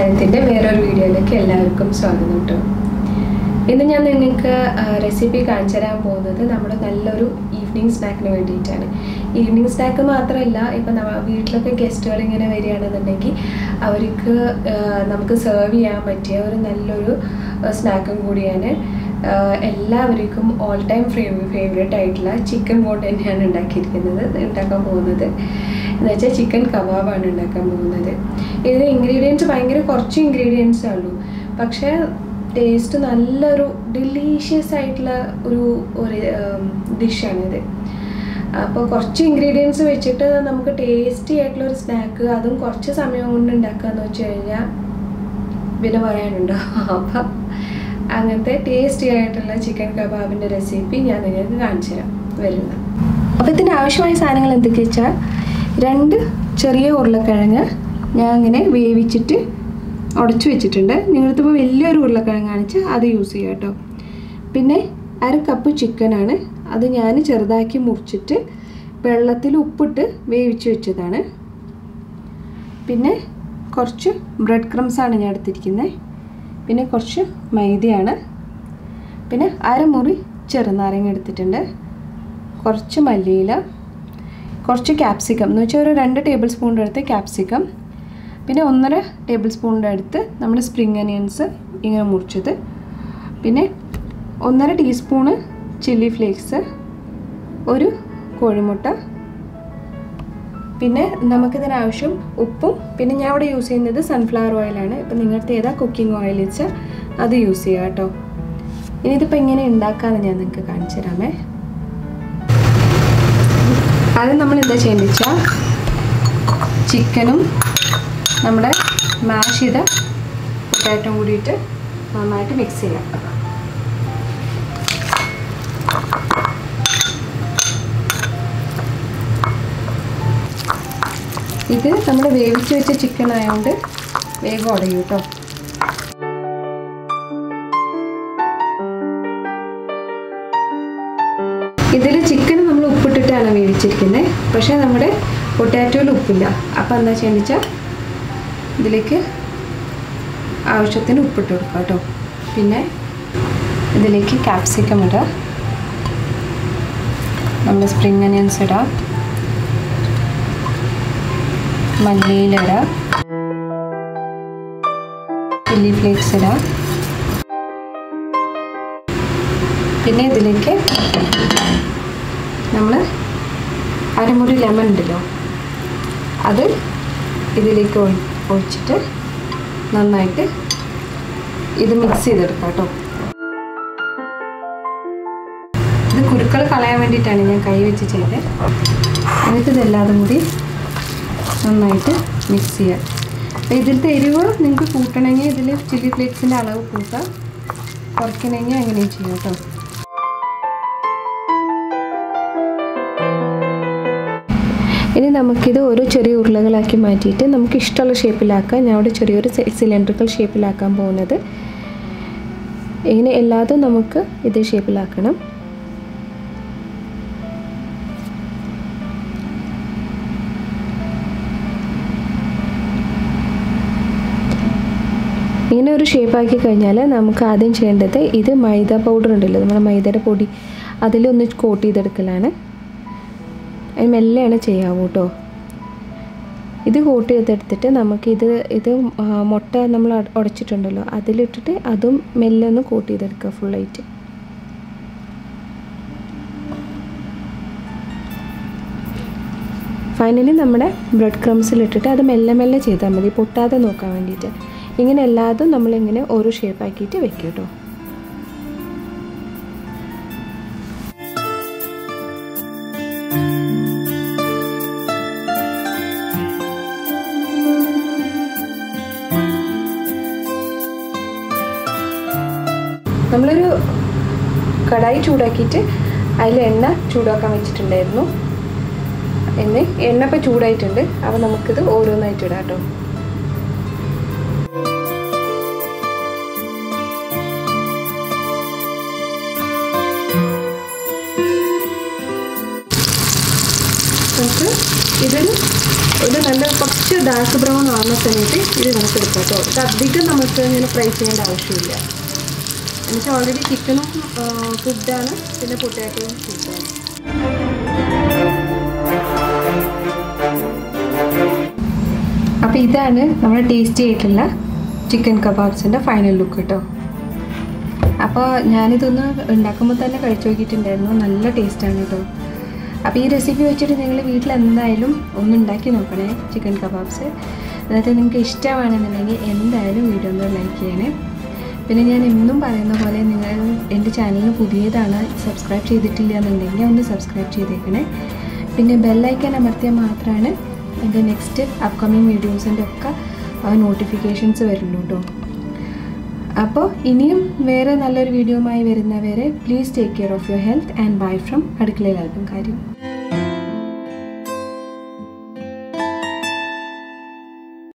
സയനത്തിൻ്റെ വേറൊരു വീഡിയോയിലേക്ക് എല്ലാവർക്കും സ്വാഗതം കേട്ടോ ഇന്ന് ഞാൻ നിങ്ങൾക്ക് റെസിപ്പി കാണിച്ചു തരാൻ പോകുന്നത് നമ്മുടെ നല്ലൊരു ഈവനിങ് സ്നാക്കിന് വേണ്ടിയിട്ടാണ് ഈവനിങ് സ്നാക്ക് മാത്രമല്ല ഇപ്പം നമ്മ വീട്ടിലൊക്കെ ഗസ്റ്റുകൾ ഇങ്ങനെ വരികയാണെന്നുണ്ടെങ്കിൽ അവർക്ക് ആ, നമുക്ക് സെർവ് ചെയ്യാൻ പറ്റിയ ഒരു നല്ലൊരു സ്നാക്കും കൂടിയാണ് ആ, എല്ലാവർക്കും ഓൾ ടൈം ഫേവറേറ്റ് ആയിട്ടുള്ള ചിക്കൻ ബോട്ട് തന്നെയാണ് ഉണ്ടാക്കിയിരിക്കുന്നത് ഉണ്ടാക്കാൻ പോകുന്നത് എന്ന് വെച്ചാൽ ചിക്കൻ കബാബാണ് ഉണ്ടാക്കാൻ പോകുന്നത് ഇതിൽ ഇൻഗ്രീഡിയൻസ് ഭയങ്കര കുറച്ച് ഇൻഗ്രീഡിയൻസ് ഉള്ളൂ പക്ഷേ ടേസ്റ്റ് നല്ലൊരു ഡെലീഷ്യസ് ആയിട്ടുള്ള ഒരു ഒരു ഡിഷാണിത് അപ്പോൾ കുറച്ച് ഇൻഗ്രീഡിയൻസ് വെച്ചിട്ട് നമുക്ക് ടേസ്റ്റി ആയിട്ടുള്ള ഒരു സ്നാക്ക് അതും കുറച്ച് സമയം കൊണ്ട് ഉണ്ടാക്കാന്ന് വെച്ച് കഴിഞ്ഞാൽ പിന്നെ പറയാനുണ്ടോ അപ്പം അങ്ങനത്തെ ടേസ്റ്റി ആയിട്ടുള്ള ചിക്കൻ കബാബിൻ്റെ റെസിപ്പി ഞാൻ നിങ്ങൾക്ക് കാണിച്ചു തരാം വരുന്നത് അപ്പോൾ ഇതിന് ആവശ്യമായ സാധനങ്ങൾ എന്തൊക്കെയാ വെച്ചാൽ രണ്ട് ചെറിയ ഉരുളക്കിഴങ്ങ് ഞാൻ അങ്ങനെ വേവിച്ചിട്ട് ഉടച്ചു വെച്ചിട്ടുണ്ട് നിങ്ങളിപ്പോൾ വലിയൊരു ഉരുളക്കിഴങ്ങ് കാണിച്ച് അത് യൂസ് ചെയ്യാം കേട്ടോ പിന്നെ അര കപ്പ് ചിക്കനാണ് അത് ഞാൻ ചെറുതാക്കി മുറിച്ചിട്ട് വെള്ളത്തിൽ ഉപ്പിട്ട് വേവിച്ച് വെച്ചതാണ് പിന്നെ കുറച്ച് ബ്രെഡ് ക്രംസ് ആണ് ഞാൻ എടുത്തിരിക്കുന്നത് പിന്നെ കുറച്ച് മൈദയാണ് പിന്നെ അരമുറി ചെറുനാരങ്ങ എടുത്തിട്ടുണ്ട് കുറച്ച് മല്ലിയില കുറച്ച് ക്യാപ്സിക്കം എന്ന് വെച്ചാൽ ഒരു രണ്ട് ടേബിൾ സ്പൂണിൻ്റെ അടുത്ത് ക്യാപ്സിക്കം പിന്നെ ഒന്നര ടേബിൾ സ്പൂണിൻ്റെ അടുത്ത് നമ്മൾ സ്പ്രിങ് അനിയൻസ് ഇങ്ങനെ മുറിച്ചത് പിന്നെ ഒന്നര ടീസ്പൂണ് ചില്ലി ഫ്ലേക്സ് ഒരു കോഴിമുട്ട പിന്നെ നമുക്കിതിനാവശ്യം ഉപ്പും പിന്നെ ഞാൻ ഇവിടെ യൂസ് ചെയ്യുന്നത് സൺഫ്ലവർ ഓയിലാണ് ഇപ്പം നിങ്ങളുടെ ഏതാ കുക്കിംഗ് ഓയിൽ വെച്ചാൽ അത് യൂസ് ചെയ്യുക കേട്ടോ ഇനി ഇതിപ്പോൾ എങ്ങനെ ഉണ്ടാക്കാമെന്ന് ഞാൻ നിങ്ങൾക്ക് കാണിച്ചു തരാമേ ആദ്യം നമ്മൾ എന്താ ചെയ്യുന്നത് വെച്ചാൽ ചിക്കനും നമ്മുടെ മാഷ് ചെയ്ത പൊട്ടാറ്റോ കൂടിയിട്ട് നന്നായിട്ട് മിക്സ് ചെയ്യാം ഇത് നമ്മൾ വേവിച്ച് വെച്ച ചിക്കൻ ആയതുകൊണ്ട് വേഗം ഉടയും കേട്ടോ ഇതിൽ ചിക്കൻ നമ്മൾ ഉപ്പിട്ടിട്ടാണ് വേവിച്ചിരിക്കുന്നത് പക്ഷേ നമ്മുടെ പൊട്ടാറ്റോയിൽ ഉപ്പില്ല അപ്പോൾ എന്താ ചെയ്യുന്നത് വെച്ചാൽ ഇതിലേക്ക് ആവശ്യത്തിന് ഉപ്പിട്ട് കൊടുക്കുക കേട്ടോ പിന്നെ ഇതിലേക്ക് ക്യാപ്സിക്കം ഇടുക നമ്മൾ സ്പ്രിങ് അനിയൻസ് ഇടാം മല്ലിയില ഇടാം ചില്ലി ഫ്ലേക്സ് ഇടാം പിന്നെ ഇതിലേക്ക് നമ്മൾ അരമുറി ലെമൺ ഉണ്ടല്ലോ അത് ഇതിലേക്ക് ഒഴി ഒഴിച്ചിട്ട് നന്നായിട്ട് ഇത് മിക്സ് ചെയ്തെടുക്കാം കേട്ടോ ഇത് കുരുക്കൾ കളയാൻ വേണ്ടിയിട്ടാണ് ഞാൻ കൈ വെച്ച് ചെയ്തത് എന്നിട്ട് ഇതെല്ലാതും കൂടി നന്നായിട്ട് മിക്സ് ചെയ്യാം അപ്പോൾ ഇതിലത്തെ എരിവ് നിങ്ങൾക്ക് കൂട്ടണമെങ്കിൽ ഇതിൽ ചില്ലി ഫ്ലേക്സിൻ്റെ അളവ് കൂട്ടാം കുറയ്ക്കണമെങ്കിൽ അങ്ങനെയും ചെയ്യാം കേട്ടോ ഇനി നമുക്കിത് ഓരോ ചെറിയ ഉരുളകളാക്കി മാറ്റിയിട്ട് നമുക്ക് ഇഷ്ടമുള്ള ഷേപ്പിലാക്കാം ഞാൻ ഇവിടെ ചെറിയൊരു സിലിണ്ടറിക്കൽ ഷേപ്പിലാക്കാൻ പോകുന്നത് ഇങ്ങനെ എല്ലാതും നമുക്ക് ഇതേ ഷേപ്പിലാക്കണം ഇങ്ങനെ ഒരു ഷേപ്പാക്കി കഴിഞ്ഞാൽ നമുക്ക് ആദ്യം ചെയ്യേണ്ടത് ഇത് മൈദ പൗഡർ ഉണ്ടല്ലോ നമ്മുടെ മൈദയുടെ പൊടി അതിലൊന്ന് കോട്ട് ചെയ്തെടുക്കലാണ് അത് മെല്ലെയാണ് ചെയ്യാവൂ കേട്ടോ ഇത് കോട്ട് ചെയ്തെടുത്തിട്ട് നമുക്ക് ഇത് ഇത് മുട്ട നമ്മൾ ഉടച്ചിട്ടുണ്ടല്ലോ അതിലിട്ടിട്ട് അതും മെല്ലെ ഒന്ന് കോട്ട് ചെയ്തെടുക്കുക ഫുള്ളായിട്ട് ഫൈനലി നമ്മുടെ ബ്രെഡ് ക്രംസിലിട്ടിട്ട് അത് മെല്ലെ മെല്ലെ ചെയ്താൽ മതി പൊട്ടാതെ നോക്കാൻ വേണ്ടിയിട്ട് ഇങ്ങനെ എല്ലാതും നമ്മളിങ്ങനെ ഓരോ ഷേപ്പാക്കിയിട്ട് വെക്കും കേട്ടോ നമ്മളൊരു കടായി ചൂടാക്കിയിട്ട് അതിൽ എണ്ണ ചൂടാക്കാൻ വെച്ചിട്ടുണ്ടായിരുന്നു എന്ന് എണ്ണ ഇപ്പോൾ ചൂടായിട്ടുണ്ട് അപ്പോൾ നമുക്കിത് ഓരോന്നായിട്ട് ഇടാം കേട്ടോ നമുക്ക് ഇതൊരു ഒരു നല്ല കുറച്ച് ഡാർക്ക് ബ്രൗൺ ആവുന്ന സമയത്ത് ഇത് നമുക്ക് എടുക്കാം കേട്ടോ ഇത് അധികം നമുക്ക് ഇങ്ങനെ ഫ്രൈ ചെയ്യേണ്ട ആവശ്യമില്ല എന്നുവെച്ചാൽ ഓൾറെഡി ചിക്കനും ഫുഡാണ് പിന്നെ പൊട്ടാറ്റോയും ഫുഡാണ് അപ്പോൾ ഇതാണ് നമ്മുടെ ടേസ്റ്റി ആയിട്ടുള്ള ചിക്കൻ കബാബ്സിൻ്റെ ഫൈനൽ ലുക്ക് കേട്ടോ അപ്പോൾ ഞാനിതൊന്ന് ഉണ്ടാക്കുമ്പോൾ തന്നെ കഴിച്ചു നോക്കിയിട്ടുണ്ടായിരുന്നു നല്ല ടേസ്റ്റാണ് കേട്ടോ അപ്പോൾ ഈ റെസിപ്പി വെച്ചിട്ട് നിങ്ങൾ വീട്ടിൽ എന്തായാലും ഒന്ന് ഉണ്ടാക്കി നോക്കണേ ചിക്കൻ കബാബ്സ് എന്നിട്ട് നിങ്ങൾക്ക് ഇഷ്ടമാണെന്നുണ്ടെങ്കിൽ എന്തായാലും വീഡിയോ ഒന്ന് ലൈക്ക് ചെയ്യണേ പിന്നെ ഞാൻ എന്നും പറയുന്ന പോലെ നിങ്ങൾ എൻ്റെ ചാനലിന് പുതിയതാണ് സബ്സ്ക്രൈബ് ചെയ്തിട്ടില്ല എന്നുണ്ടെങ്കിൽ ഒന്ന് സബ്സ്ക്രൈബ് ചെയ്തേക്കണേ പിന്നെ ബെല്ലൈക്കൻ അമർത്തിയാൽ മാത്രമാണ് എൻ്റെ നെക്സ്റ്റ് അപ്കമിങ് വീഡിയോസിൻ്റെ ഒക്കെ നോട്ടിഫിക്കേഷൻസ് വരുള്ളൂ കേട്ടോ അപ്പോൾ ഇനിയും വേറെ നല്ലൊരു വീഡിയോയുമായി വരുന്നവരെ please take care of your health and bye from അടുക്കളയിൽ അല്പം കാര്യം